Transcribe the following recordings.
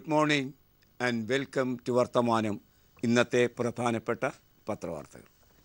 morning and welcome to വർത്തമാനം ഇന്നത്തെ പ്രധാനപ്പെട്ട പത്രവാർത്തകൾ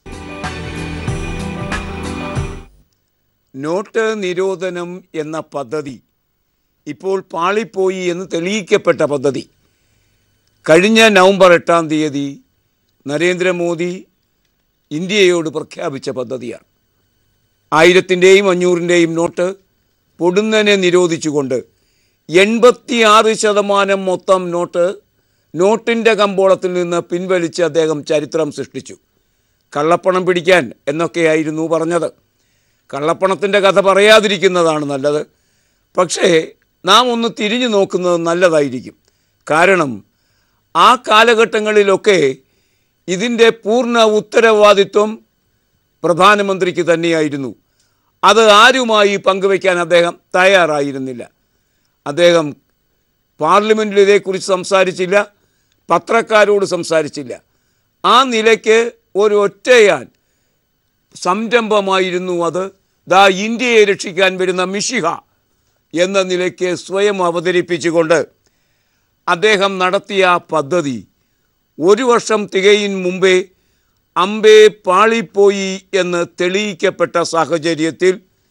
നോട്ട് നിരോധനം എന്ന പദ്ധതി ഇപ്പോൾ പാളിപ്പോയി എന്ന് തെളിയിക്കപ്പെട്ട പദ്ധതി കഴിഞ്ഞ നവംബർ എട്ടാം തീയതി നരേന്ദ്രമോദി ഇന്ത്യയോട് പ്രഖ്യാപിച്ച പദ്ധതിയാണ് ആയിരത്തിൻ്റെയും അഞ്ഞൂറിൻ്റെയും നോട്ട് പൊടുന്നനെ നിരോധിച്ചുകൊണ്ട് എൺപത്തിയാറ് ശതമാനം മൊത്തം നോട്ട് നോട്ടിൻ്റെ കമ്പോളത്തിൽ നിന്ന് പിൻവലിച്ച് അദ്ദേഹം ചരിത്രം സൃഷ്ടിച്ചു കള്ളപ്പണം പിടിക്കാൻ എന്നൊക്കെയായിരുന്നു പറഞ്ഞത് കള്ളപ്പണത്തിൻ്റെ കഥ പറയാതിരിക്കുന്നതാണ് നല്ലത് പക്ഷേ നാം ഒന്ന് തിരിഞ്ഞു നോക്കുന്നത് നല്ലതായിരിക്കും കാരണം ആ കാലഘട്ടങ്ങളിലൊക്കെ ഇതിൻ്റെ പൂർണ്ണ ഉത്തരവാദിത്വം പ്രധാനമന്ത്രിക്ക് തന്നെയായിരുന്നു അത് ആരുമായി പങ്കുവയ്ക്കാൻ അദ്ദേഹം തയ്യാറായിരുന്നില്ല അദ്ദേഹം പാർലമെൻറ്റിൽ ഇതേക്കുറിച്ച് സംസാരിച്ചില്ല പത്രക്കാരോട് സംസാരിച്ചില്ല ആ നിലയ്ക്ക് ഒരു ഒറ്റയാൻ സംരംഭമായിരുന്നു അത് ദാ ഇന്ത്യയെ രക്ഷിക്കാൻ വരുന്ന മിഷിഹ എന്ന നിലയ്ക്ക് സ്വയം അവതരിപ്പിച്ചുകൊണ്ട് അദ്ദേഹം നടത്തിയ ആ പദ്ധതി ഒരു വർഷം തികയും മുമ്പേ അമ്പേ പാളിപ്പോയി എന്ന് തെളിയിക്കപ്പെട്ട സാഹചര്യത്തിൽ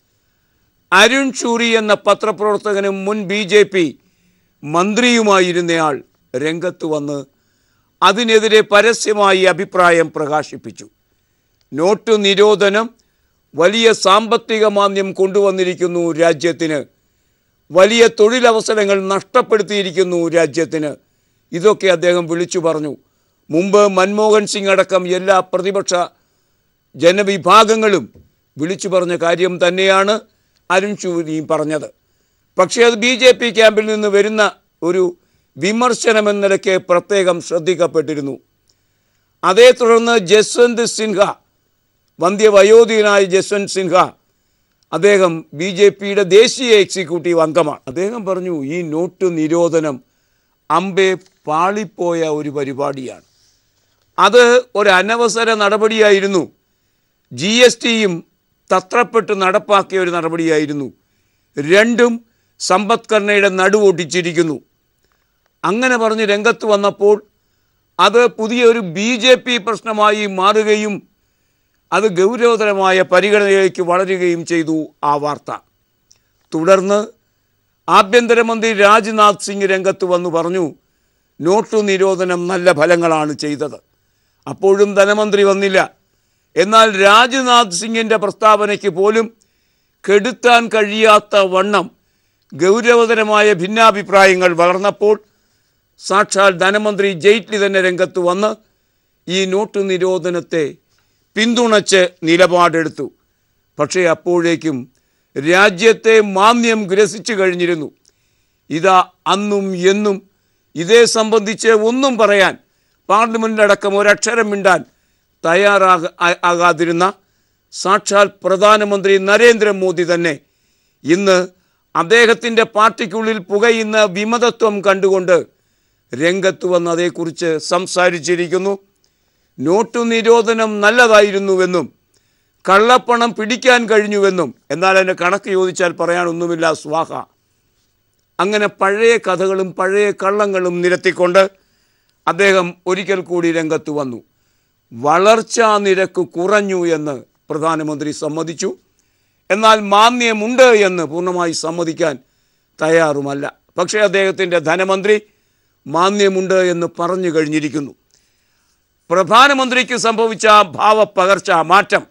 അരുൺ ഷൂറി എന്ന പത്രപ്രവർത്തകനും മുൻ ബി ജെ പി മന്ത്രിയുമായിരുന്നയാൾ രംഗത്ത് വന്ന് അതിനെതിരെ പരസ്യമായി അഭിപ്രായം പ്രകാശിപ്പിച്ചു നോട്ട് നിരോധനം വലിയ സാമ്പത്തിക മാന്ദ്യം കൊണ്ടുവന്നിരിക്കുന്നു രാജ്യത്തിന് വലിയ തൊഴിലവസരങ്ങൾ നഷ്ടപ്പെടുത്തിയിരിക്കുന്നു രാജ്യത്തിന് ഇതൊക്കെ അദ്ദേഹം വിളിച്ചു പറഞ്ഞു മുമ്പ് മൻമോഹൻ സിംഗ് അടക്കം എല്ലാ പ്രതിപക്ഷ ജനവിഭാഗങ്ങളും വിളിച്ചു പറഞ്ഞ കാര്യം തന്നെയാണ് അരുൺ ഷൂരിയും പറഞ്ഞത് പക്ഷേ അത് ബി ജെ പി ക്യാമ്പിൽ നിന്ന് വരുന്ന ഒരു വിമർശനം എന്ന നിലയ്ക്ക് പ്രത്യേകം ശ്രദ്ധിക്കപ്പെട്ടിരുന്നു അതേ തുടർന്ന് ജസ്വന്ത് സിൻഹ വന്ധ്യവയോധികനായ ജസ്വന്ത് സിൻഹ അദ്ദേഹം ബി ജെ പിയുടെ ദേശീയ എക്സിക്യൂട്ടീവ് അംഗമാണ് അദ്ദേഹം പറഞ്ഞു ഈ നോട്ട് നിരോധനം അമ്പെ പാളിപ്പോയ ഒരു പരിപാടിയാണ് അത് ഒരു അനവസര നടപടിയായിരുന്നു ജി എസ് ടിയും തത്രപ്പെട്ട് നടപ്പാക്കിയ ഒരു നടപടിയായിരുന്നു രണ്ടും സമ്പദ്ഘടനയുടെ നടുവൊട്ടിച്ചിരിക്കുന്നു അങ്ങനെ പറഞ്ഞ് രംഗത്ത് വന്നപ്പോൾ അത് പുതിയൊരു ബി ജെ പി പ്രശ്നമായി മാറുകയും അത് ഗൗരവതരമായ പരിഗണനയിലേക്ക് വളരുകയും ചെയ്തു ആ വാർത്ത തുടർന്ന് ആഭ്യന്തരമന്ത്രി രാജ്നാഥ് സിംഗ് രംഗത്ത് വന്നു പറഞ്ഞു നോട്ടു നിരോധനം നല്ല ഫലങ്ങളാണ് ചെയ്തത് അപ്പോഴും ധനമന്ത്രി വന്നില്ല എന്നാൽ രാജ്നാഥ് സിംഗിൻ്റെ പ്രസ്താവനയ്ക്ക് പോലും കെടുത്താൻ കഴിയാത്ത വണ്ണം ഗൗരവതരമായ ഭിന്നാഭിപ്രായങ്ങൾ വളർന്നപ്പോൾ സാക്ഷാൽ ധനമന്ത്രി ജെയ്റ്റ്ലി തന്നെ രംഗത്ത് വന്ന് ഈ നോട്ട് നിരോധനത്തെ പിന്തുണച്ച് നിലപാടെടുത്തു പക്ഷേ അപ്പോഴേക്കും രാജ്യത്തെ മാന്യം ഗ്രസിച്ചു കഴിഞ്ഞിരുന്നു ഇതാ അന്നും എന്നും ഇതേ സംബന്ധിച്ച് ഒന്നും പറയാൻ പാർലമെൻറ്റിലടക്കം ഒരക്ഷരം മിണ്ടാൻ തയ്യാറാക ആ- ആകാതിരുന്ന സാക്ഷാൽ പ്രധാനമന്ത്രി നരേന്ദ്രമോദി തന്നെ ഇന്ന് അദ്ദേഹത്തിൻ്റെ പാർട്ടിക്കുള്ളിൽ പുകയുന്ന വിമതത്വം കണ്ടുകൊണ്ട് രംഗത്ത് വന്ന് അതേക്കുറിച്ച് സംസാരിച്ചിരിക്കുന്നു നോട്ടു നിരോധനം നല്ലതായിരുന്നുവെന്നും കള്ളപ്പണം പിടിക്കാൻ കഴിഞ്ഞുവെന്നും എന്നാൽ അതിൻ്റെ കണക്ക് ചോദിച്ചാൽ പറയാനൊന്നുമില്ല സ്വാഹ അങ്ങനെ പഴയ കഥകളും പഴയ കള്ളങ്ങളും നിരത്തിക്കൊണ്ട് അദ്ദേഹം ഒരിക്കൽ കൂടി രംഗത്ത് വന്നു വളർച്ചാ നിരക്ക് കുറഞ്ഞു എന്ന് പ്രധാനമന്ത്രി സമ്മതിച്ചു എന്നാൽ മാന്യമുണ്ട് എന്ന് പൂർണ്ണമായി സമ്മതിക്കാൻ തയ്യാറുമല്ല പക്ഷേ അദ്ദേഹത്തിൻ്റെ ധനമന്ത്രി മാന്യമുണ്ട് എന്ന് പറഞ്ഞു കഴിഞ്ഞിരിക്കുന്നു പ്രധാനമന്ത്രിക്ക് സംഭവിച്ച ആ ഭാവപ്പകർച്ച മാറ്റം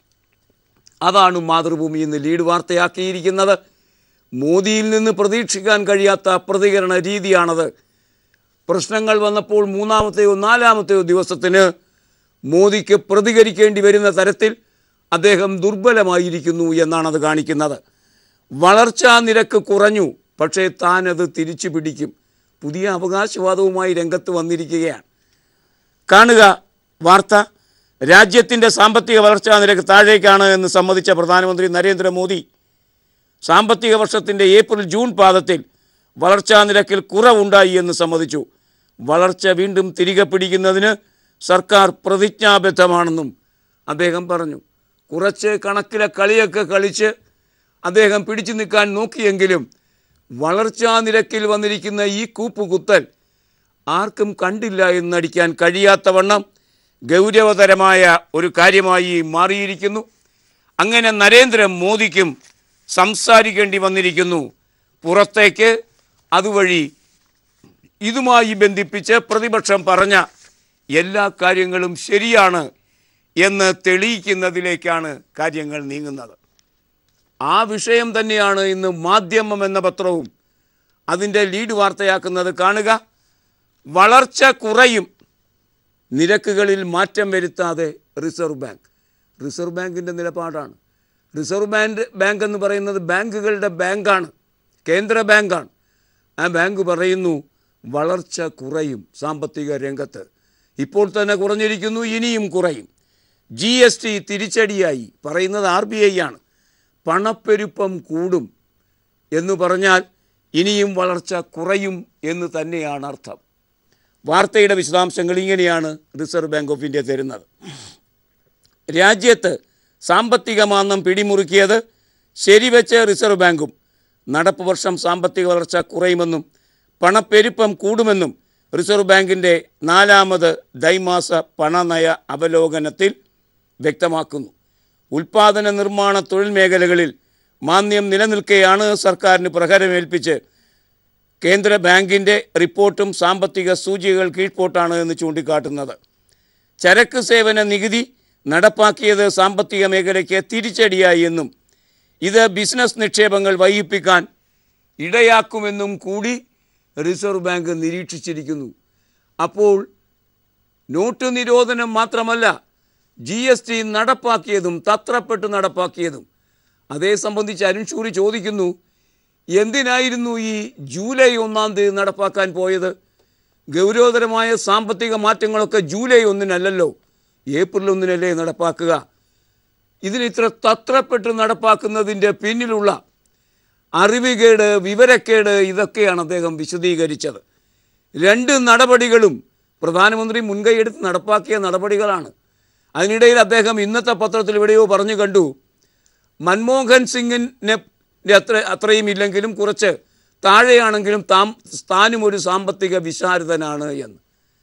അതാണ് മാതൃഭൂമി ഇന്ന് ലീഡ് വാർത്തയാക്കിയിരിക്കുന്നത് മോദിയിൽ നിന്ന് പ്രതീക്ഷിക്കാൻ കഴിയാത്ത പ്രതികരണ രീതിയാണത് പ്രശ്നങ്ങൾ വന്നപ്പോൾ മൂന്നാമത്തെയോ നാലാമത്തെയോ ദിവസത്തിന് മോദിക്ക് പ്രതികരിക്കേണ്ടി വരുന്ന തരത്തിൽ അദ്ദേഹം ദുർബലമായിരിക്കുന്നു എന്നാണത് കാണിക്കുന്നത് വളർച്ചാ നിരക്ക് കുറഞ്ഞു പക്ഷേ താൻ അത് തിരിച്ചു പിടിക്കും പുതിയ അവകാശവാദവുമായി രംഗത്ത് വന്നിരിക്കുകയാണ് കാണുക വാർത്ത രാജ്യത്തിൻ്റെ സാമ്പത്തിക വളർച്ചാ നിരക്ക് താഴേക്കാണ് എന്ന് സമ്മതിച്ച പ്രധാനമന്ത്രി നരേന്ദ്രമോദി സാമ്പത്തിക വർഷത്തിൻ്റെ ഏപ്രിൽ ജൂൺ പാദത്തിൽ വളർച്ചാ നിരക്കിൽ കുറവുണ്ടായി എന്ന് സമ്മതിച്ചു വളർച്ച വീണ്ടും തിരികെ പിടിക്കുന്നതിന് സർക്കാർ പ്രതിജ്ഞാബദ്ധമാണെന്നും അദ്ദേഹം പറഞ്ഞു കുറച്ച് കണക്കിലെ കളിയൊക്കെ കളിച്ച് അദ്ദേഹം പിടിച്ചു നിൽക്കാൻ നോക്കിയെങ്കിലും വളർച്ചാ നിരക്കിൽ വന്നിരിക്കുന്ന ഈ കൂപ്പുകുത്തൽ ആർക്കും കണ്ടില്ല എന്നടിക്കാൻ കഴിയാത്തവണ്ണം ഗൗരവതരമായ ഒരു കാര്യമായി മാറിയിരിക്കുന്നു അങ്ങനെ നരേന്ദ്രമോദിക്കും സംസാരിക്കേണ്ടി വന്നിരിക്കുന്നു പുറത്തേക്ക് അതുവഴി ഇതുമായി ബന്ധിപ്പിച്ച് പ്രതിപക്ഷം പറഞ്ഞ എല്ലാ കാര്യങ്ങളും ശരിയാണ് എന്ന് തെളിയിക്കുന്നതിലേക്കാണ് കാര്യങ്ങൾ നീങ്ങുന്നത് ആ വിഷയം തന്നെയാണ് ഇന്ന് മാധ്യമം എന്ന പത്രവും അതിൻ്റെ ലീഡ് വാർത്തയാക്കുന്നത് കാണുക വളർച്ച കുറയും നിരക്കുകളിൽ മാറ്റം വരുത്താതെ റിസർവ് ബാങ്ക് റിസർവ് ബാങ്കിൻ്റെ നിലപാടാണ് റിസർവ് ബാങ്ക് ബാങ്ക് എന്ന് പറയുന്നത് ബാങ്കുകളുടെ ബാങ്കാണ് കേന്ദ്ര ബാങ്കാണ് ആ ബാങ്ക് പറയുന്നു വളർച്ച കുറയും സാമ്പത്തിക രംഗത്ത് ഇപ്പോൾ തന്നെ കുറഞ്ഞിരിക്കുന്നു ഇനിയും കുറയും ജി എസ് ടി തിരിച്ചടിയായി പറയുന്നത് ആർ ബി ഐ ആണ് പണപ്പെരുപ്പം കൂടും എന്ന് പറഞ്ഞാൽ ഇനിയും വളർച്ച കുറയും എന്ന് തന്നെയാണ് അർത്ഥം വാർത്തയുടെ വിശദാംശങ്ങൾ ഇങ്ങനെയാണ് റിസർവ് ബാങ്ക് ഓഫ് ഇന്ത്യ തരുന്നത് രാജ്യത്ത് സാമ്പത്തിക മാന്നം പിടിമുറുക്കിയത് ശരിവെച്ച് റിസർവ് ബാങ്കും നടപ്പ് വർഷം സാമ്പത്തിക വളർച്ച കുറയുമെന്നും പണപ്പെരുപ്പം കൂടുമെന്നും റിസർവ് ബാങ്കിൻ്റെ നാലാമത് ദ്വൈമാസ പണനയ അവലോകനത്തിൽ വ്യക്തമാക്കുന്നു ഉൽപാദന നിർമ്മാണ തൊഴിൽ മേഖലകളിൽ മാന്ദ്യം നിലനിൽക്കെയാണ് സർക്കാരിന് പ്രഹരമേൽപ്പിച്ച് കേന്ദ്ര ബാങ്കിൻ്റെ റിപ്പോർട്ടും സാമ്പത്തിക സൂചികകൾ കീഴ്പോട്ടാണ് എന്ന് ചൂണ്ടിക്കാട്ടുന്നത് ചരക്ക് സേവന നികുതി നടപ്പാക്കിയത് സാമ്പത്തിക മേഖലയ്ക്ക് തിരിച്ചടിയായി എന്നും ഇത് ബിസിനസ് നിക്ഷേപങ്ങൾ വൈകിപ്പിക്കാൻ ഇടയാക്കുമെന്നും കൂടി റിസർവ് ബാങ്ക് നിരീക്ഷിച്ചിരിക്കുന്നു അപ്പോൾ നോട്ട് നിരോധനം മാത്രമല്ല ജി എസ് ടി നടപ്പാക്കിയതും തത്രപ്പെട്ട് നടപ്പാക്കിയതും അതേ സംബന്ധിച്ച് അരുൺ ഷൂറി ചോദിക്കുന്നു എന്തിനായിരുന്നു ഈ ജൂലൈ ഒന്നാം തീയതി നടപ്പാക്കാൻ പോയത് ഗൗരവതരമായ സാമ്പത്തിക മാറ്റങ്ങളൊക്കെ ജൂലൈ ഒന്നിനല്ലല്ലോ ഏപ്രിൽ ഒന്നിനല്ലേ നടപ്പാക്കുക ഇതിന് ഇത്ര തത്രപ്പെട്ട് നടപ്പാക്കുന്നതിൻ്റെ പിന്നിലുള്ള അറിവുകേട് വിവരക്കേട് ഇതൊക്കെയാണ് അദ്ദേഹം വിശദീകരിച്ചത് രണ്ട് നടപടികളും പ്രധാനമന്ത്രി മുൻകൈയെടുത്ത് നടപ്പാക്കിയ നടപടികളാണ് അതിനിടയിൽ അദ്ദേഹം ഇന്നത്തെ പത്രത്തിൽ എവിടെയോ പറഞ്ഞു കണ്ടു മൻമോഹൻ സിംഗിനെ അത്ര അത്രയും ഇല്ലെങ്കിലും കുറച്ച് താഴെയാണെങ്കിലും താം താനും ഒരു സാമ്പത്തിക വിശാരദനാണ് എന്ന്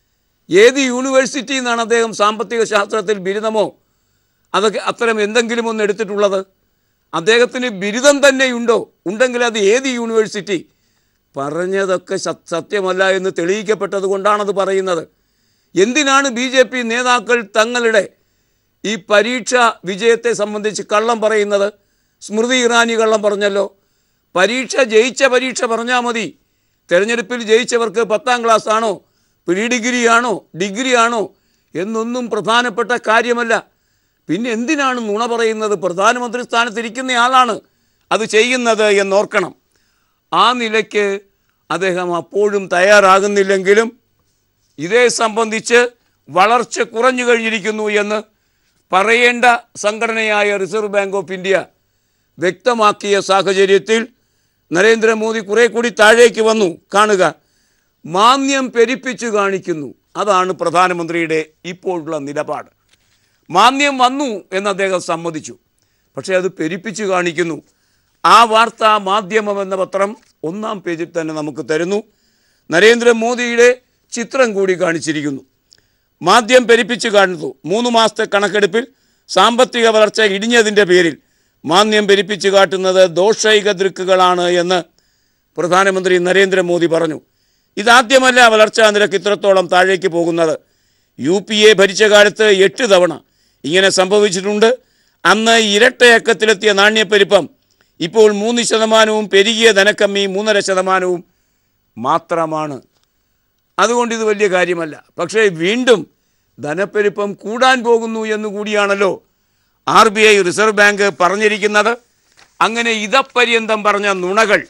ഏത് യൂണിവേഴ്സിറ്റിയിൽ നിന്നാണ് അദ്ദേഹം സാമ്പത്തിക ശാസ്ത്രത്തിൽ ബിരുദമോ അതൊക്കെ അത്തരം എന്തെങ്കിലും ഒന്ന് എടുത്തിട്ടുള്ളത് അദ്ദേഹത്തിന് ബിരുദം തന്നെയുണ്ടോ ഉണ്ടെങ്കിൽ അത് ഏത് യൂണിവേഴ്സിറ്റി പറഞ്ഞതൊക്കെ സ- സത്യമല്ല എന്ന് തെളിയിക്കപ്പെട്ടത് കൊണ്ടാണത് പറയുന്നത് എന്തിനാണ് ബി ജെ പി നേതാക്കൾ തങ്ങളുടെ ഈ പരീക്ഷ വിജയത്തെ സംബന്ധിച്ച് കള്ളം പറയുന്നത് സ്മൃതി ഇറാനി കള്ളം പറഞ്ഞല്ലോ പരീക്ഷ ജയിച്ച പരീക്ഷ പറഞ്ഞാൽ മതി തിരഞ്ഞെടുപ്പിൽ ജയിച്ചവർക്ക് പത്താം ക്ലാസ് ആണോ പ്രീ ഡിഗ്രി ആണോ ഡിഗ്രി ആണോ എന്നൊന്നും പ്രധാനപ്പെട്ട കാര്യമല്ല പിന്നെ എന്തിനാണ് നുണ പറയുന്നത് പ്രധാനമന്ത്രി സ്ഥാനത്തിരിക്കുന്ന ആളാണ് അത് ചെയ്യുന്നത് എന്നോർക്കണം ആ നിലയ്ക്ക് അദ്ദേഹം അപ്പോഴും തയ്യാറാകുന്നില്ലെങ്കിലും ഇതേ സംബന്ധിച്ച് വളർച്ച കുറഞ്ഞു കഴിഞ്ഞിരിക്കുന്നു എന്ന് പറയേണ്ട സംഘടനയായ റിസർവ് ബാങ്ക് ഓഫ് ഇന്ത്യ വ്യക്തമാക്കിയ സാഹചര്യത്തിൽ നരേന്ദ്രമോദി കുറെ കൂടി താഴേക്ക് വന്നു കാണുക മാന്യം പെരിപ്പിച്ചു കാണിക്കുന്നു അതാണ് പ്രധാനമന്ത്രിയുടെ ഇപ്പോഴുള്ള നിലപാട് മാന്യം വന്നു എന്ന് അദ്ദേഹം സമ്മതിച്ചു പക്ഷേ അത് പെരിപ്പിച്ചു കാണിക്കുന്നു ആ വാർത്ത മാധ്യമം എന്ന പത്രം ഒന്നാം പേജിൽ തന്നെ നമുക്ക് തരുന്നു നരേന്ദ്രമോദിയുടെ ചിത്രം കൂടി കാണിച്ചിരിക്കുന്നു മാധ്യം പെരിപ്പിച്ച് കാണുന്നു മൂന്ന് മാസത്തെ കണക്കെടുപ്പിൽ സാമ്പത്തിക വളർച്ച ഇടിഞ്ഞതിൻ്റെ പേരിൽ മാന്യം പെരിപ്പിച്ച് കാട്ടുന്നത് ദോഷൈക ദൃക്കുകളാണ് എന്ന് പ്രധാനമന്ത്രി നരേന്ദ്രമോദി പറഞ്ഞു ഇതാദ്യമല്ല വളർച്ചാ നിരക്ക് ഇത്രത്തോളം താഴേക്ക് പോകുന്നത് യു പി എ ഭരിച്ച കാലത്ത് എട്ട് തവണ ഇങ്ങനെ സംഭവിച്ചിട്ടുണ്ട് അന്ന് ഇരട്ടയക്കത്തിലെത്തിയ നാണ്യപ്പെരുപ്പം ഇപ്പോൾ മൂന്ന് ശതമാനവും പെരുകിയ ധനക്കമ്മി മൂന്നര ശതമാനവും മാത്രമാണ് അതുകൊണ്ട് ഇത് വലിയ കാര്യമല്ല പക്ഷേ വീണ്ടും ധനപ്പെരുപ്പം കൂടാൻ പോകുന്നു എന്ന് കൂടിയാണല്ലോ R B I reserve bank പറഞ്ഞിരിക്കുന്നത് അങ്ങനെ ഇതപര്യന്തം പറഞ്ഞ നുണകൾ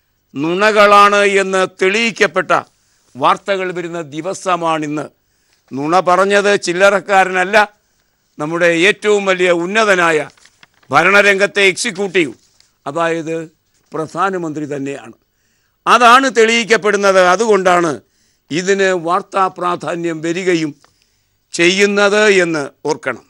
നുണകളാണ് എന്ന് തെളിയിക്കപ്പെട്ട വാർത്തകൾ വരുന്ന ദിവസമാണിന്ന് നുണ പറഞ്ഞത് ചില്ലറക്കാരനല്ല നമ്മുടെ ഏറ്റവും വലിയ ഉന്നതനായ ഭരണരംഗത്തെ എക്സിക്യൂട്ടീവ് അതായത് പ്രധാനമന്ത്രി തന്നെയാണ് അതാണ് തെളിയിക്കപ്പെടുന്നത് അതുകൊണ്ടാണ് ഇതിന് വാർത്താ പ്രാധാന്യം വരികയും ചെയ്യുന്നത് എന്ന് ഓർക്കണം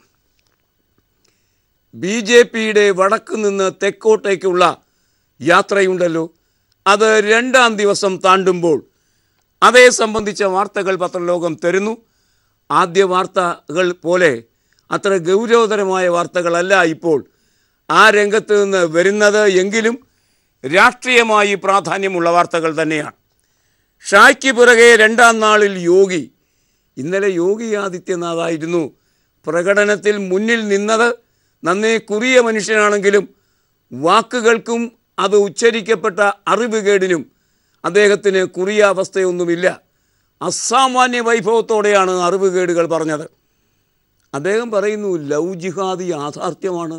ബി ജെ പിയുടെ വടക്ക് നിന്ന് തെക്കോട്ടേക്കുള്ള യാത്രയുണ്ടല്ലോ അത് രണ്ടാം ദിവസം താണ്ടുമ്പോൾ അതേ സംബന്ധിച്ച വാർത്തകൾ പത്രലോകം തരുന്നു ആദ്യ വാർത്തകൾ പോലെ അത്ര ഗൗരവതരമായ വാർത്തകളല്ല ഇപ്പോൾ ആ രംഗത്ത് നിന്ന് വരുന്നത് എങ്കിലും രാഷ്ട്രീയമായി പ്രാധാന്യമുള്ള വാർത്തകൾ തന്നെയാണ് ഷായ്ക്ക് പിറകെ രണ്ടാം നാളിൽ യോഗി ഇന്നലെ യോഗി ആദിത്യനാഥായിരുന്നു പ്രകടനത്തിൽ മുന്നിൽ നിന്നത് നന്നേ കുറിയ മനുഷ്യനാണെങ്കിലും വാക്കുകൾക്കും അത് ഉച്ചരിക്കപ്പെട്ട അറിവുകേടിനും അദ്ദേഹത്തിന് കുറിയ അവസ്ഥയൊന്നുമില്ല അസാമാന്യ വൈഭവത്തോടെയാണ് അറിവുകേടുകൾ പറഞ്ഞത് അദ്ദേഹം പറയുന്നു ലവ് ജിഹാദ് യാഥാർത്ഥ്യമാണ്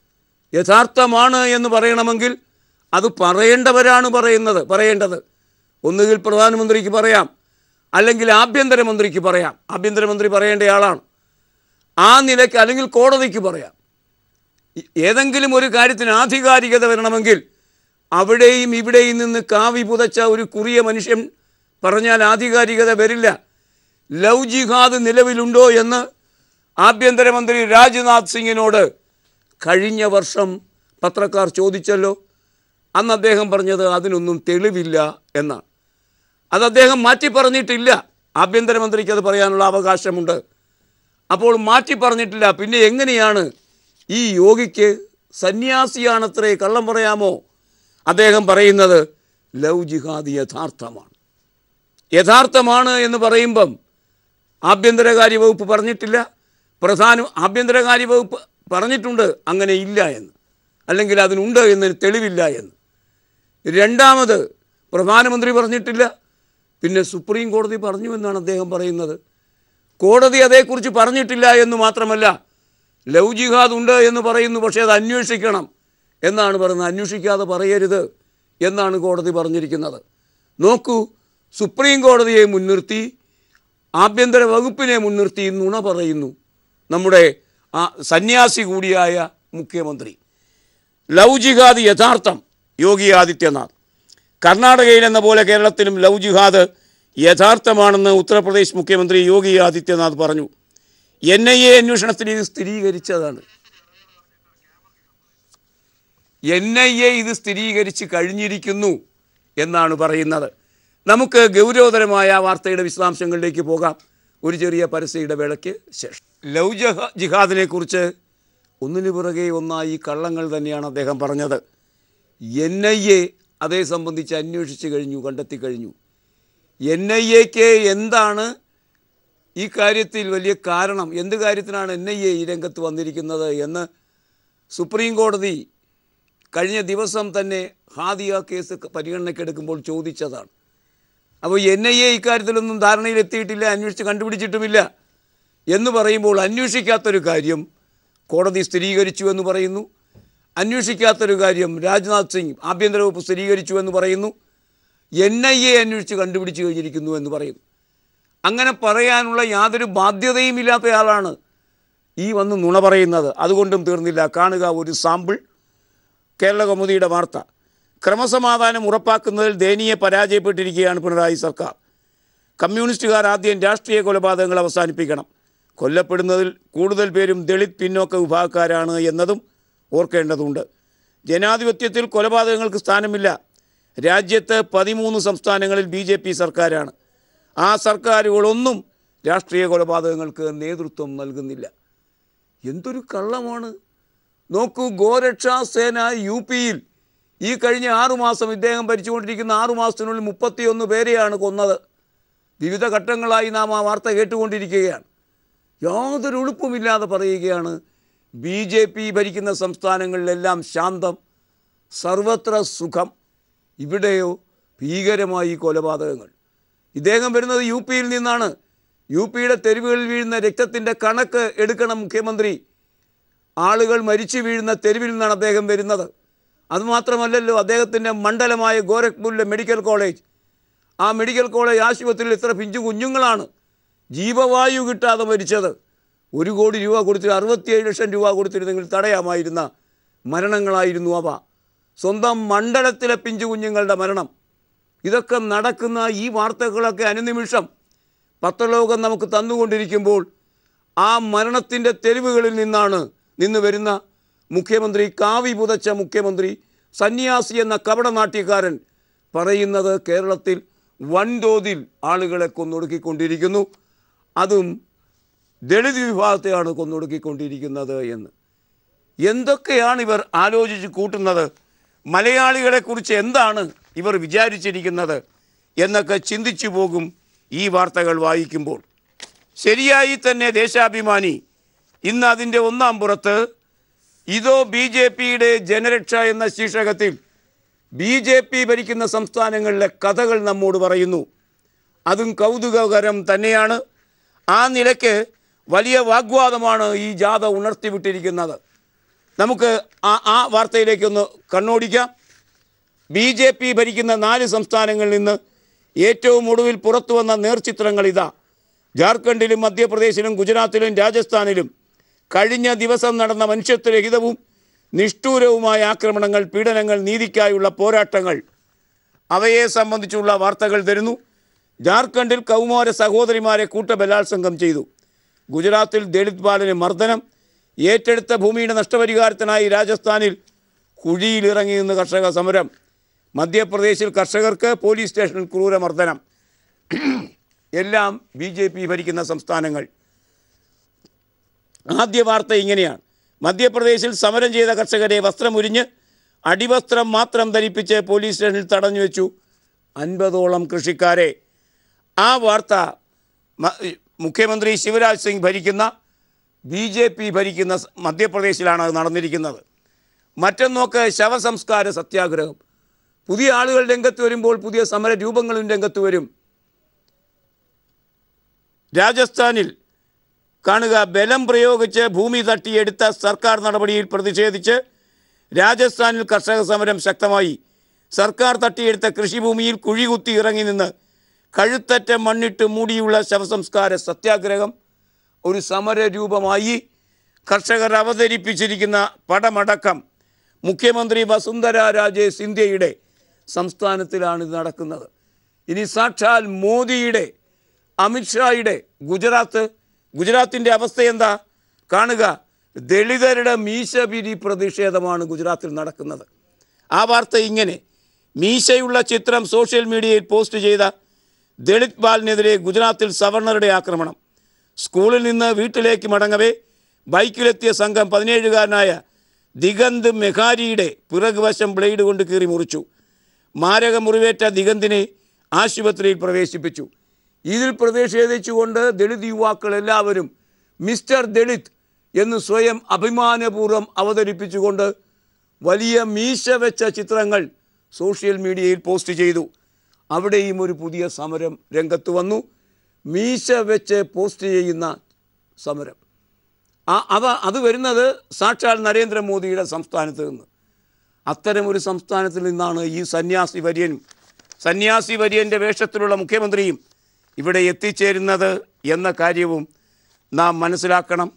യഥാർത്ഥമാണ് എന്ന് പറയണമെങ്കിൽ അത് പറയേണ്ടവരാണ് പറയുന്നത് പറയേണ്ടത് ഒന്നുകിൽ പ്രധാനമന്ത്രിക്ക് പറയാം അല്ലെങ്കിൽ ആഭ്യന്തരമന്ത്രിക്ക് പറയാം ആഭ്യന്തരമന്ത്രി പറയേണ്ടയാളാണ് ആ നിലയ്ക്ക് അല്ലെങ്കിൽ കോടതിക്ക് പറയാം ഇ- ഏതെങ്കിലും ഒരു കാര്യത്തിന് ആധികാരികത വരണമെങ്കിൽ അവിടെയും ഇവിടെയും നിന്ന് കാവി പുതച്ച ഒരു കുറിയ മനുഷ്യൻ പറഞ്ഞാൽ ആധികാരികത വരില്ല ലവ് ജിഹാദ് നിലവിലുണ്ടോ എന്ന് ആഭ്യന്തരമന്ത്രി രാജ്നാഥ് സിംഗിനോട് കഴിഞ്ഞ വർഷം പത്രക്കാർ ചോദിച്ചല്ലോ അന്ന് അദ്ദേഹം പറഞ്ഞത് അതിനൊന്നും തെളിവില്ല എന്നാണ് അത് അദ്ദേഹം മാറ്റി പറഞ്ഞിട്ടില്ല ആഭ്യന്തരമന്ത്രിക്ക് അത് പറയാനുള്ള അവകാശമുണ്ട് അപ്പോൾ മാറ്റി പറഞ്ഞിട്ടില്ല പിന്നെ എങ്ങനെയാണ് ഈ യോഗിക്ക് സന്യാസിയാണത്രേ കള്ളം പറയാമോ അദ്ദേഹം പറയുന്നത് ലവ് ജിഹാദ് യഥാർത്ഥമാണ് യഥാർത്ഥമാണ് എന്ന് പറയുമ്പം ആഭ്യന്തരകാര്യ വകുപ്പ് പറഞ്ഞിട്ടില്ല പ്രധാന ആഭ്യന്തരകാര്യ വകുപ്പ് പറഞ്ഞിട്ടുണ്ട് അങ്ങനെ ഇല്ല എന്ന് അല്ലെങ്കിൽ അതിനുണ്ട് എന്നതിന് തെളിവില്ല എന്ന് രണ്ടാമത് പ്രധാനമന്ത്രി പറഞ്ഞിട്ടില്ല പിന്നെ സുപ്രീം കോടതി പറഞ്ഞു എന്നാണ് അദ്ദേഹം പറയുന്നത് കോടതി അതേക്കുറിച്ച് പറഞ്ഞിട്ടില്ല എന്ന് മാത്രമല്ല ലവ് ജിഹാദ് ഉണ്ട് എന്ന് പറയുന്നു പക്ഷേ അത് അന്വേഷിക്കണം എന്നാണ് പറയുന്നത് അന്വേഷിക്കാതെ പറയരുത് എന്നാണ് കോടതി പറഞ്ഞിരിക്കുന്നത് നോക്കൂ സുപ്രീം കോടതിയെ മുൻനിർത്തി ആഭ്യന്തര വകുപ്പിനെ മുൻനിർത്തി നുണ പറയുന്നു നമ്മുടെ ആ സന്യാസി കൂടിയായ മുഖ്യമന്ത്രി ലവ് ജിഹാദ് യഥാർത്ഥം യോഗി ആദിത്യനാഥ് കർണാടകയിൽ എന്ന പോലെ കേരളത്തിലും ലവ് ജിഹാദ് യഥാർത്ഥമാണെന്ന് ഉത്തർപ്രദേശ് മുഖ്യമന്ത്രി യോഗി ആദിത്യനാഥ് പറഞ്ഞു എൻ ഐ എ അന്വേഷണത്തിൽ ഇത് സ്ഥിരീകരിച്ചതാണ് എൻ ഐ എ ഇത് സ്ഥിരീകരിച്ച് കഴിഞ്ഞിരിക്കുന്നു എന്നാണ് പറയുന്നത് നമുക്ക് ഗൗരവതരമായ ആ വാർത്തയുടെ വിശദാംശങ്ങളിലേക്ക് പോകാം ഒരു ചെറിയ പരസ്യ ഇടവേളയ്ക്ക് ശേഷം ലവ് ജഹ ജിഹാദിനെ കുറിച്ച് ഒന്നിനു പുറകെ ഒന്നായി കള്ളങ്ങൾ തന്നെയാണ് അദ്ദേഹം പറഞ്ഞത് എൻ ഐ എ അതേ സംബന്ധിച്ച് അന്വേഷിച്ച് കഴിഞ്ഞു കണ്ടെത്തി കഴിഞ്ഞു എൻ ഐ എക്ക് എന്താണ് ഈ കാര്യത്തിൽ വലിയ കാരണം എന്ത് കാര്യത്തിനാണ് എൻ ഐ എ ഈ രംഗത്ത് വന്നിരിക്കുന്നത് എന്ന് സുപ്രീം കോടതി കഴിഞ്ഞ ദിവസം തന്നെ ഹാദിയ കേസ് പരിഗണനയ്ക്കെടുക്കുമ്പോൾ ചോദിച്ചതാണ് അപ്പോൾ എൻ ഐ എ ഇക്കാര്യത്തിലൊന്നും ധാരണയിലെത്തിയിട്ടില്ല അന്വേഷിച്ച് കണ്ടുപിടിച്ചിട്ടുമില്ല എന്ന് പറയുമ്പോൾ അന്വേഷിക്കാത്തൊരു കാര്യം കോടതി സ്ഥിരീകരിച്ചു എന്ന് പറയുന്നു അന്വേഷിക്കാത്തൊരു കാര്യം രാജ്നാഥ് സിംഗ് ആഭ്യന്തര വകുപ്പ് സ്ഥിരീകരിച്ചു എന്ന് പറയുന്നു എൻ ഐ എ അന്വേഷിച്ച് കണ്ടുപിടിച്ചു കഴിഞ്ഞിരിക്കുന്നു എന്ന് പറയുന്നു അങ്ങനെ പറയാനുള്ള യാതൊരു ബാധ്യതയും ഇല്ലാത്തയാളാണ് ഈ വന്ന് നുണ പറയുന്നത് അതുകൊണ്ടും തീർന്നില്ല കാണുക ഒരു സാമ്പിൾ കേരള കൗമുദിയുടെ വാർത്ത ക്രമസമാധാനം ഉറപ്പാക്കുന്നതിൽ ദയനീയ പരാജയപ്പെട്ടിരിക്കുകയാണ് പിണറായി സർക്കാർ കമ്മ്യൂണിസ്റ്റുകാർ ആദ്യം രാഷ്ട്രീയ കൊലപാതകങ്ങൾ അവസാനിപ്പിക്കണം കൊല്ലപ്പെടുന്നതിൽ കൂടുതൽ പേരും ദളിത് പിന്നോക്ക വിഭാഗക്കാരാണ് എന്നതും ഓർക്കേണ്ടതുണ്ട് ജനാധിപത്യത്തിൽ കൊലപാതകങ്ങൾക്ക് സ്ഥാനമില്ല രാജ്യത്ത് പതിമൂന്ന് സംസ്ഥാനങ്ങളിൽ ബി ജെ പി സർക്കാരാണ് ആ സർക്കാരുകളൊന്നും രാഷ്ട്രീയ കൊലപാതകങ്ങൾക്ക് നേതൃത്വം നൽകുന്നില്ല എന്തൊരു കള്ളമാണ് നോക്കൂ ഗോരക്ഷാ സേന യു പിയിൽ ഈ കഴിഞ്ഞ ആറുമാസം ഇദ്ദേഹം ഭരിച്ചുകൊണ്ടിരിക്കുന്ന ആറുമാസത്തിനുള്ളിൽ മുപ്പത്തിയൊന്ന് പേരെയാണ് കൊന്നത് വിവിധ ഘട്ടങ്ങളായി നാം ആ വാർത്ത കേട്ടുകൊണ്ടിരിക്കുകയാണ് യാതൊരു ഉളുപ്പുമില്ലാതെ പറയുകയാണ് ബി ജെ പി ഭരിക്കുന്ന സംസ്ഥാനങ്ങളിലെല്ലാം ശാന്തം സർവത്ര സുഖം ഇവിടെയോ ഭീകരമായി കൊലപാതകങ്ങൾ ഇദ്ദേഹം വരുന്നത് യു പിയിൽ നിന്നാണ് യു പിയുടെ തെരുവുകളിൽ വീഴുന്ന രക്തത്തിൻ്റെ കണക്ക് എടുക്കണം മുഖ്യമന്ത്രി ആളുകൾ മരിച്ചു വീഴുന്ന തെരുവിൽ നിന്നാണ് അദ്ദേഹം വരുന്നത് അതുമാത്രമല്ലല്ലോ അദ്ദേഹത്തിൻ്റെ മണ്ഡലമായ ഗോരഖ്പൂരിലെ മെഡിക്കൽ കോളേജ് ആ മെഡിക്കൽ കോളേജ് ആശുപത്രിയിൽ ഇത്ര പിഞ്ചു കുഞ്ഞുങ്ങളാണ് ജീവവായു കിട്ടാതെ മരിച്ചത് ഒരു കോടി രൂപ കൊടുത്തിട്ട് അറുപത്തിയേഴ് ലക്ഷം രൂപ കൊടുത്തിരുന്നെങ്കിൽ തടയാമായിരുന്ന മരണങ്ങളായിരുന്നു അവ സ്വന്തം മണ്ഡലത്തിലെ പിഞ്ചു കുഞ്ഞുങ്ങളുടെ മരണം ഇതൊക്കെ നടക്കുന്ന ഈ വാർത്തകളൊക്കെ അനുനിമിഷം പത്രലോകം നമുക്ക് തന്നുകൊണ്ടിരിക്കുമ്പോൾ ആ മരണത്തിൻ്റെ തെരുവുകളിൽ നിന്നാണ് നിന്ന് വരുന്ന മുഖ്യമന്ത്രി കാവി പുതച്ച മുഖ്യമന്ത്രി സന്യാസി എന്ന കപടനാട്യക്കാരൻ പറയുന്നത് കേരളത്തിൽ വൻതോതിൽ ആളുകളെ കൊന്നൊടുക്കിക്കൊണ്ടിരിക്കുന്നു അതും ദളിത് വിഭാഗത്തെയാണ് കൊന്നൊടുക്കിക്കൊണ്ടിരിക്കുന്നത് എന്ന് എന്തൊക്കെയാണ് ഇവർ ആലോചിച്ച് കൂട്ടുന്നത് മലയാളികളെക്കുറിച്ച് എന്താണ് ഇവർ വിചാരിച്ചിരിക്കുന്നത് എന്നൊക്കെ ചിന്തിച്ചു പോകും ഈ വാർത്തകൾ വായിക്കുമ്പോൾ ശരിയായി തന്നെ ദേശാഭിമാനി ഇന്ന് അതിൻ്റെ ഒന്നാം പുറത്ത് ഇതോ ബി ജെ പിയുടെ ജനരക്ഷ എന്ന ശീർഷകത്തിൽ ബി ജെ പി ഭരിക്കുന്ന സംസ്ഥാനങ്ങളിലെ കഥകൾ നമ്മോട് പറയുന്നു അതും കൗതുകകരം തന്നെയാണ് ആ നിലയ്ക്ക് വലിയ വാഗ്വാദമാണ് ഈ ജാഥ ഉണർത്തിവിട്ടിരിക്കുന്നത് നമുക്ക് ആ ആ വാർത്തയിലേക്കൊന്ന് കണ്ണോടിക്കാം ബി ജെ പി ഭരിക്കുന്ന നാല് സംസ്ഥാനങ്ങളിൽ നിന്ന് ഏറ്റവും ഒടുവിൽ പുറത്തു വന്ന നേർചിത്രങ്ങൾ ഇതാ ജാർഖണ്ഡിലും മധ്യപ്രദേശിലും ഗുജറാത്തിലും രാജസ്ഥാനിലും കഴിഞ്ഞ ദിവസം നടന്ന മനുഷ്യത്വരഹിതവും നിഷ്ഠൂരവുമായ ആക്രമണങ്ങൾ പീഡനങ്ങൾ നീതിക്കായുള്ള പോരാട്ടങ്ങൾ അവയെ സംബന്ധിച്ചുള്ള വാർത്തകൾ തരുന്നു ജാർഖണ്ഡിൽ കൗമാര സഹോദരിമാരെ കൂട്ടബലാത്സംഗം ചെയ്തു ഗുജറാത്തിൽ ദളിത് ബാലന് മർദ്ദനം ഏറ്റെടുത്ത ഭൂമിയുടെ നഷ്ടപരിഹാരത്തിനായി രാജസ്ഥാനിൽ കുഴിയിലിറങ്ങി നിന്ന് കർഷക സമരം മധ്യപ്രദേശിൽ കർഷകർക്ക് പോലീസ് സ്റ്റേഷനിൽ ക്രൂരമർദ്ദനം എല്ലാം ബി ജെ പി ഭരിക്കുന്ന സംസ്ഥാനങ്ങൾ ആദ്യ വാർത്ത ഇങ്ങനെയാണ് മധ്യപ്രദേശിൽ സമരം ചെയ്ത കർഷകരെ വസ്ത്രമുരിഞ്ഞ് അടിവസ്ത്രം മാത്രം ധരിപ്പിച്ച് പോലീസ് സ്റ്റേഷനിൽ തടഞ്ഞു വെച്ചു അൻപതോളം കൃഷിക്കാരെ ആ വാർത്ത മ- മുഖ്യമന്ത്രി ശിവരാജ് സിംഗ് ഭരിക്കുന്ന ബി ജെ പി ഭരിക്കുന്ന സ് മധ്യപ്രദേശിലാണ് അത് നടന്നിരിക്കുന്നത് മറ്റൊന്നോക്ക് ശവസംസ്കാര സത്യാഗ്രഹം പുതിയ ആളുകൾ രംഗത്ത് വരുമ്പോൾ പുതിയ സമര രൂപങ്ങളും രംഗത്ത് വരും രാജസ്ഥാനിൽ കാണുക ബലം പ്രയോഗിച്ച് ഭൂമി തട്ടിയെടുത്ത സർക്കാർ നടപടിയിൽ പ്രതിഷേധിച്ച് രാജസ്ഥാനിൽ കർഷക സമരം ശക്തമായി സർക്കാർ തട്ടിയെടുത്ത കൃഷിഭൂമിയിൽ കുഴികുത്തി ഇറങ്ങി നിന്ന് കഴുത്തറ്റ മണ്ണിട്ട് മൂടിയുള്ള ശവസംസ്കാര സത്യാഗ്രഹം ഒരു സമരരൂപമായി കർഷകർ അവതരിപ്പിച്ചിരിക്കുന്ന പടമടക്കം മുഖ്യമന്ത്രി വസുന്ധര രാജെ സിന്ധ്യയുടെ സംസ്ഥാനത്തിലാണ് ഇത് നടക്കുന്നത് ഇനി സാക്ഷാൽ മോദിയുടെ അമിത്ഷായുടെ ഗുജറാത്ത് ഗുജറാത്തിൻ്റെ അവസ്ഥ എന്താ കാണുക ദളിതരുടെ മീശപിരി പ്രതിഷേധമാണ് ഗുജറാത്തിൽ നടക്കുന്നത് ആ വാർത്ത ഇങ്ങനെ മീശയുള്ള ചിത്രം സോഷ്യൽ മീഡിയയിൽ പോസ്റ്റ് ചെയ്ത ദളിത് ബാലിനെതിരെ ഗുജറാത്തിൽ സവർണറുടെ ആക്രമണം സ്കൂളിൽ നിന്ന് വീട്ടിലേക്ക് മടങ്ങവേ ബൈക്കിലെത്തിയ സംഘം പതിനേഴുകാരനായ ദിഗന്ത് മെഹാരിയുടെ പിറകുവശം ബ്ലേഡ് കൊണ്ട് കീറി മുറിച്ചു മാരക മുറിവേറ്റ ദിഗന്തിനെ ആശുപത്രിയിൽ പ്രവേശിപ്പിച്ചു ഇതിൽ പ്രതിഷേധിച്ചുകൊണ്ട് ദളിത് യുവാക്കൾ എല്ലാവരും മിസ്റ്റർ ദളിത് എന്ന് സ്വയം അഭിമാനപൂർവ്വം അവതരിപ്പിച്ചുകൊണ്ട് വലിയ മീശ വെച്ച ചിത്രങ്ങൾ സോഷ്യൽ മീഡിയയിൽ പോസ്റ്റ് ചെയ്തു അവിടെയും ഒരു പുതിയ സമരം രംഗത്ത് വന്നു മീശ വെച്ച് പോസ്റ്റ് ചെയ്യുന്ന സമരം ആ അത് അത് വരുന്നത് സാക്ഷാൽ നരേന്ദ്രമോദിയുടെ സംസ്ഥാനത്ത് നിന്ന് അത്തരമൊരു സംസ്ഥാനത്തിൽ നിന്നാണ് ഈ സന്യാസി വര്യനും സന്യാസി വര്യൻ്റെ വേഷത്തിലുള്ള മുഖ്യമന്ത്രിയും ഇവിടെ എത്തിച്ചേരുന്നത് എന്ന കാര്യവും നാം മനസ്സിലാക്കണം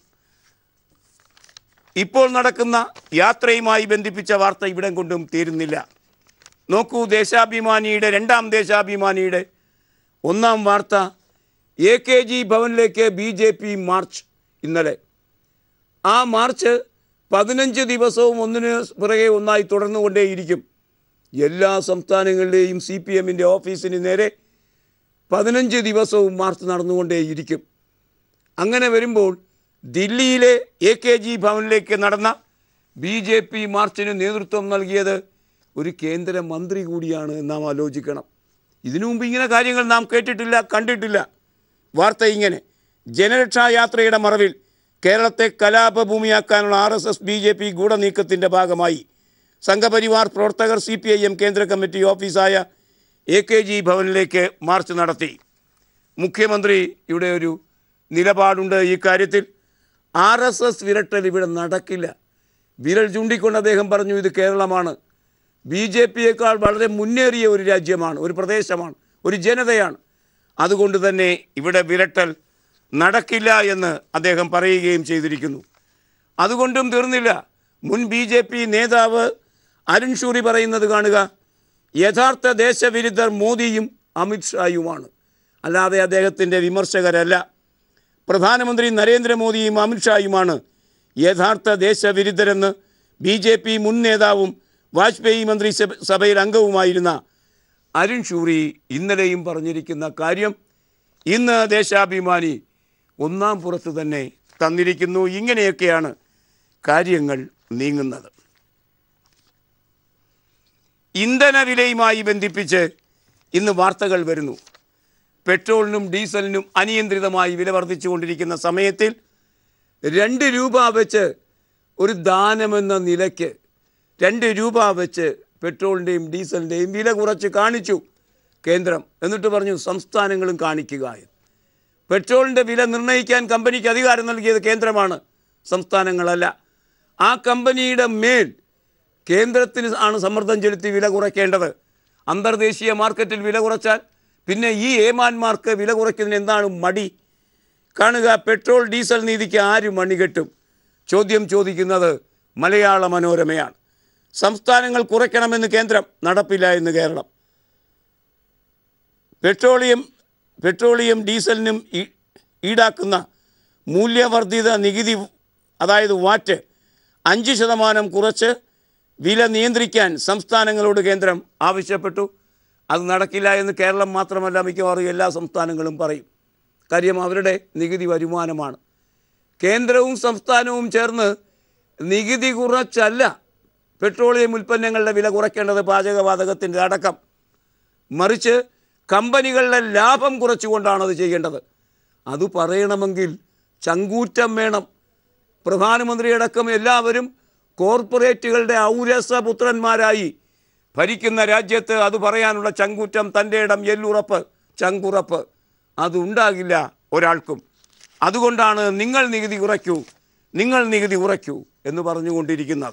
ഇപ്പോൾ നടക്കുന്ന യാത്രയുമായി ബന്ധിപ്പിച്ച വാർത്ത ഇവിടം കൊണ്ടും തീരുന്നില്ല നോക്കൂ ദേശാഭിമാനിയുടെ രണ്ടാം ദേശാഭിമാനിയുടെ ഒന്നാം വാർത്ത എ കെ ജി ഭവനിലേക്ക് ബി ജെ പി മാർച്ച് ഇന്നലെ ആ മാർച്ച് പതിനഞ്ച് ദിവസവും ഒന്നിന് പിറകെ ഒന്നായി തുടർന്നുകൊണ്ടേയിരിക്കും എല്ലാ സംസ്ഥാനങ്ങളിലെയും സി പി എമ്മിൻ്റെ ഓഫീസിന് നേരെ പതിനഞ്ച് ദിവസവും മാർച്ച് നടന്നുകൊണ്ടേയിരിക്കും അങ്ങനെ വരുമ്പോൾ ദില്ലിയിലെ എ കെ ജി ഭവനിലേക്ക് നടന്ന ബി ജെ പി മാർച്ചിന് നേതൃത്വം നൽകിയത് ഒരു കേന്ദ്രമന്ത്രി കൂടിയാണ് നാം ആലോചിക്കണം ഇതിനു മുമ്പ് ഇങ്ങനെ കാര്യങ്ങൾ നാം കേട്ടിട്ടില്ല കണ്ടിട്ടില്ല വാർത്ത ഇങ്ങനെ ജനരക്ഷാ യാത്രയുടെ മറവിൽ കേരളത്തെ കലാപഭൂമിയാക്കാനുള്ള R S S B J P ഗൂഢനീക്കത്തിൻ്റെ ഭാഗമായി സംഘപരിവാർ പ്രവർത്തകർ സി പി ഐ എം കേന്ദ്ര കമ്മിറ്റി ഓഫീസായ എ കെ ജി ഭവനിലേക്ക് മാർച്ച് നടത്തി മുഖ്യമന്ത്രി ഇവിടെ ഒരു നിലപാടുണ്ട് ഈ കാര്യത്തിൽ ആർ എസ് എസ് വിരട്ടൽ ഇവിടെ നടക്കില്ല വിരൽ ചൂണ്ടിക്കൊണ്ട് അദ്ദേഹം പറഞ്ഞു ഇത് കേരളമാണ് ബി ജെ പിയേക്കാൾ വളരെ മുന്നേറിയ ഒരു രാജ്യമാണ് ഒരു പ്രദേശമാണ് ഒരു ജനതയാണ് അതുകൊണ്ട് തന്നെ ഇവിടെ വിരട്ടൽ നടക്കില്ല എന്ന് അദ്ദേഹം പറയുകയും ചെയ്തിരിക്കുന്നു അതുകൊണ്ടും തീർന്നില്ല മുൻ ബി ജെ പി നേതാവ് അരുൺ ഷൂറി പറയുന്നത് കാണുക യഥാർത്ഥ ദേശവിരുദ്ധർ മോദിയും അമിത്ഷായുമാണ് അല്ലാതെ അദ്ദേഹത്തിൻ്റെ വിമർശകരല്ല പ്രധാനമന്ത്രി നരേന്ദ്രമോദിയും അമിത്ഷായുമാണ് യഥാർത്ഥ ദേശവിരുദ്ധരെന്ന് ബി ജെ പി മുൻ നേതാവും വാജ്പേയി മന്ത്രി സഭയിൽ അംഗവുമായിരുന്ന അരുൺ ഷൂറി ഇന്നലെയും പറഞ്ഞിരിക്കുന്ന കാര്യം ഇന്ന് ദേശാഭിമാനി ഒന്നാം പുറത്ത് തന്നെ തന്നിരിക്കുന്നു ഇങ്ങനെയൊക്കെയാണ് കാര്യങ്ങൾ നീങ്ങുന്നത് ഇന്ധന വിലയുമായി ബന്ധിപ്പിച്ച് ഇന്ന് വാർത്തകൾ വരുന്നു പെട്രോളിനും ഡീസലിനും അനിയന്ത്രിതമായി വില വർദ്ധിച്ചുകൊണ്ടിരിക്കുന്ന സമയത്തിൽ രണ്ട് രൂപ വെച്ച് ഒരു ദാനമെന്ന നിലയ്ക്ക് രണ്ട് രൂപ വെച്ച് പെട്രോളിൻ്റെയും ഡീസലിൻ്റെയും വില കുറച്ച് കാണിച്ചു കേന്ദ്രം എന്നിട്ട് പറഞ്ഞു സംസ്ഥാനങ്ങളും കാണിക്കുക എന്ന് പെട്രോളിൻ്റെ വില നിർണ്ണയിക്കാൻ കമ്പനിക്ക് അധികാരം നൽകിയത് കേന്ദ്രമാണ് സംസ്ഥാനങ്ങളല്ല ആ കമ്പനിയുടെ മേൽ കേന്ദ്രത്തിന് ആണ് സമ്മർദ്ദം ചെലുത്തി വില കുറയ്ക്കേണ്ടത് അന്തർദേശീയ മാർക്കറ്റിൽ വില കുറച്ചാൽ പിന്നെ ഈ ഏമാന്മാർക്ക് വില കുറയ്ക്കുന്നതിന് എന്താണ് മടി കാണുക പെട്രോൾ ഡീസൽ നീതിക്ക് ആര് മണികെട്ടും ചോദ്യം ചോദിക്കുന്നത് മലയാള മനോരമയാണ് സംസ്ഥാനങ്ങൾ കുറയ്ക്കണമെന്ന് കേന്ദ്രം നടപ്പില്ല എന്ന് കേരളം പെട്രോളിയം പെട്രോളിയം ഡീസലിനും ഈ- ഈടാക്കുന്ന മൂല്യവർദ്ധിത നികുതി അതായത് വാറ്റ് അഞ്ച് ശതമാനം കുറച്ച് വില നിയന്ത്രിക്കാൻ സംസ്ഥാനങ്ങളോട് കേന്ദ്രം ആവശ്യപ്പെട്ടു അത് നടക്കില്ല എന്ന് കേരളം മാത്രമല്ല മിക്കവാറും എല്ലാ സംസ്ഥാനങ്ങളും പറയും കാര്യം അവരുടെ നികുതി വരുമാനമാണ് കേന്ദ്രവും സംസ്ഥാനവും ചേർന്ന് നികുതി കുറച്ചല്ല പെട്രോളിയം ഉൽപ്പന്നങ്ങളുടെ വില കുറയ്ക്കേണ്ടത് പാചകവാതകത്തിൻ്റെ അടക്കം മറിച്ച് കമ്പനികളുടെ ലാഭം കുറച്ചുകൊണ്ടാണ് അത് ചെയ്യേണ്ടത് അത് പറയണമെങ്കിൽ ചങ്കൂറ്റം വേണം പ്രധാനമന്ത്രിയടക്കം എല്ലാവരും കോർപ്പറേറ്റുകളുടെ ഔരസപുത്രന്മാരായി ഭരിക്കുന്ന രാജ്യത്ത് അത് പറയാനുള്ള ചങ്കൂറ്റം തൻ്റെ ഇടം എല്ലുറപ്പ് ചങ്കുറപ്പ് അതുണ്ടാകില്ല ഒരാൾക്കും അതുകൊണ്ടാണ് നിങ്ങൾ നികുതി കുറയ്ക്കൂ നിങ്ങൾ നികുതി കുറയ്ക്കൂ എന്ന് പറഞ്ഞുകൊണ്ടിരിക്കുന്നത്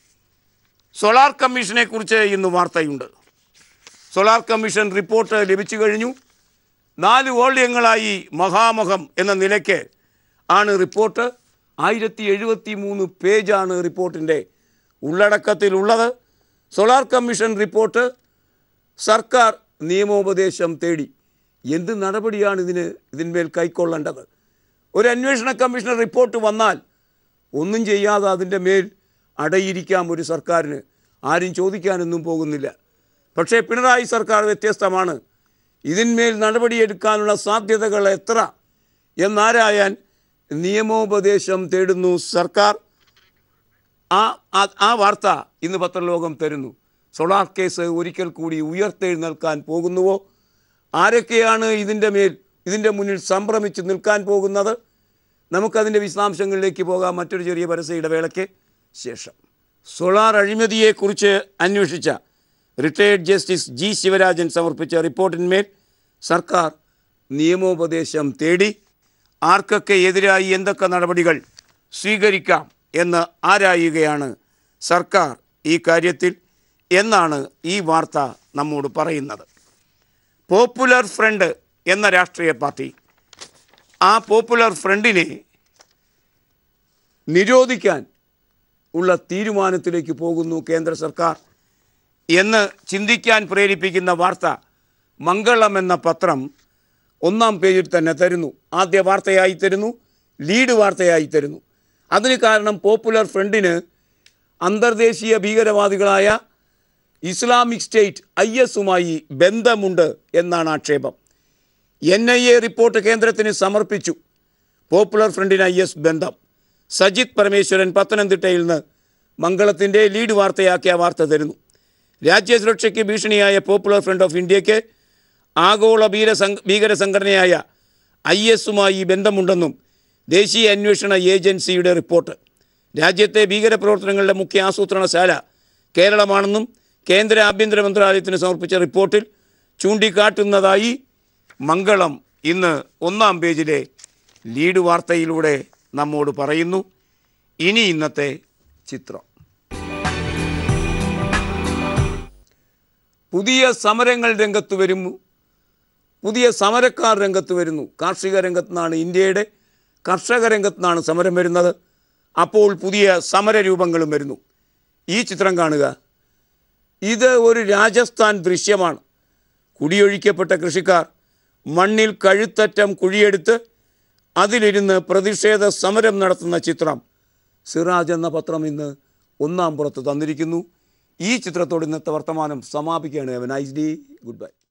സോളാർ കമ്മീഷനെ കുറിച്ച് ഇന്ന് വാർത്തയുണ്ട് സോളാർ കമ്മീഷൻ റിപ്പോർട്ട് ലഭിച്ചു കഴിഞ്ഞു നാല് വോള്യങ്ങളായി മഹാമഹം എന്ന നിലയ്ക്ക് ആണ് റിപ്പോർട്ട് ആയിരത്തി എഴുപത്തി മൂന്ന് പേജാണ് റിപ്പോർട്ടിൻ്റെ ഉള്ളടക്കത്തിലുള്ളത് സോളാർ കമ്മീഷൻ റിപ്പോർട്ട് സർക്കാർ നിയമോപദേശം തേടി എന്ത് നടപടിയാണ് ഇതിന് ഇതിന്മേൽ കൈക്കൊള്ളേണ്ടത് ഒരു അന്വേഷണ കമ്മീഷൻ റിപ്പോർട്ട് വന്നാൽ ഒന്നും ചെയ്യാതെ അതിൻ്റെ മേൽ അടയിരിക്കാം ഒരു സർക്കാരിന് ആരും ചോദിക്കാനൊന്നും പോകുന്നില്ല പക്ഷേ പിണറായി സർക്കാർ വ്യത്യസ്തമാണ് ഇതിന്മേൽ നടപടിയെടുക്കാനുള്ള സാധ്യതകൾ എത്ര എന്നാരായാൻ നിയമോപദേശം തേടുന്നു സർക്കാർ ആ ആ- ആ വാർത്ത ഇന്ന് പത്രലോകം തരുന്നു സോളാർ കേസ് ഒരിക്കൽ കൂടി ഉയർത്തെഴുന്നേൽക്കാൻ പോകുന്നുവോ ആരൊക്കെയാണ് ഇതിൻ്റെ മേൽ ഇതിൻ്റെ മുന്നിൽ സംഭ്രമിച്ച് നിൽക്കാൻ പോകുന്നത് നമുക്കതിൻ്റെ വിശദാംശങ്ങളിലേക്ക് പോകാം മറ്റൊരു ചെറിയ പരസ്യ ഇടവേളയ്ക്ക് ശേഷം സോളാർ അഴിമതിയെക്കുറിച്ച് അന്വേഷിച്ച റിട്ടയേർഡ് ജസ്റ്റിസ് ജി ശിവരാജൻ സമർപ്പിച്ച റിപ്പോർട്ടിന്മേൽ സർക്കാർ നിയമോപദേശം തേടി ആർക്കൊക്കെ എതിരായി എന്തൊക്കെ നടപടികൾ സ്വീകരിക്കാം എന്ന് ആരായുകയാണ് സർക്കാർ ഈ കാര്യത്തിൽ എന്നാണ് ഈ വാർത്ത നമ്മോട് പറയുന്നത് പോപ്പുലർ ഫ്രണ്ട് എന്ന രാഷ്ട്രീയ പാർട്ടി ആ പോപ്പുലർ ഫ്രണ്ടിനെ നിരോധിക്കാൻ ഉള്ള തീരുമാനത്തിലേക്ക് പോകുന്നു കേന്ദ്ര സർക്കാർ എന്ന് ചിന്തിക്കാൻ പ്രേരിപ്പിക്കുന്ന വാർത്ത മംഗളം എന്ന പത്രം ഒന്നാം പേജിൽ തന്നെ തരുന്നു ആദ്യ വാർത്തയായി തരുന്നു ലീഡ് വാർത്തയായി തരുന്നു അതിന് കാരണം പോപ്പുലർ ഫ്രണ്ടിന് അന്തർദേശീയ ഭീകരവാദികളായ ഇസ്ലാമിക് സ്റ്റേറ്റ് ഐ എസുമായി ബന്ധമുണ്ട് എന്നാണ് ആക്ഷേപം എൻ ഐ എ റിപ്പോർട്ട് കേന്ദ്രത്തിന് സമർപ്പിച്ചു പോപ്പുലർ ഫ്രണ്ടിന് ഐ എസ് ബന്ധം സജിത് പരമേശ്വരൻ പത്തനംതിട്ടയിൽ നിന്ന് മംഗളത്തിൻ്റെ ലീഡ് വാർത്തയാക്കിയ വാർത്ത തരുന്നു രാജ്യസുരക്ഷയ്ക്ക് ഭീഷണിയായ പോപ്പുലർ ഫ്രണ്ട് ഓഫ് ഇന്ത്യക്ക് ആഗോള ഭീര സംഘ ഭീകര സംഘടനയായ ഐ എസുമായി ബന്ധമുണ്ടെന്നും ദേശീയ അന്വേഷണ ഏജൻസിയുടെ റിപ്പോർട്ട് രാജ്യത്തെ ഭീകരപ്രവർത്തനങ്ങളുടെ മുഖ്യ ആസൂത്രണശാല കേരളമാണെന്നും കേന്ദ്ര ആഭ്യന്തര മന്ത്രാലയത്തിന് സമർപ്പിച്ച റിപ്പോർട്ടിൽ ചൂണ്ടിക്കാട്ടുന്നതായി മംഗളം ഇന്ന് ഒന്നാം പേജിലെ ലീഡ് വാർത്തയിലൂടെ നമ്മോട് പറയുന്നു ഇനി ഇന്നത്തെ ചിത്രം പുതിയ സമരങ്ങൾ രംഗത്ത് വരുന്നു പുതിയ സമരക്കാർ രംഗത്ത് വരുന്നു കാർഷിക രംഗത്ത് നിന്നാണ് ഇന്ത്യയുടെ കർഷക രംഗത്ത് നിന്നാണ് സമരം വരുന്നത് അപ്പോൾ പുതിയ സമരരൂപങ്ങളും വരുന്നു ഈ ചിത്രം കാണുക ഇത് ഒരു രാജസ്ഥാൻ ദൃശ്യമാണ് കുടിയൊഴിക്കപ്പെട്ട കൃഷിക്കാർ മണ്ണിൽ കഴുത്തറ്റം കുഴിയെടുത്ത് അതിലിരുന്ന് പ്രതിഷേധ സമരം നടത്തുന്ന ചിത്രം സിറാജ് എന്ന പത്രം ഇന്ന് ഒന്നാം പുറത്ത് തന്നിരിക്കുന്നു ഈ ചിത്രത്തോട് ഇന്നത്തെ വർത്തമാനം സമാപിക്കുകയാണ് നൈസ് ഡേ ഗുഡ് ബൈ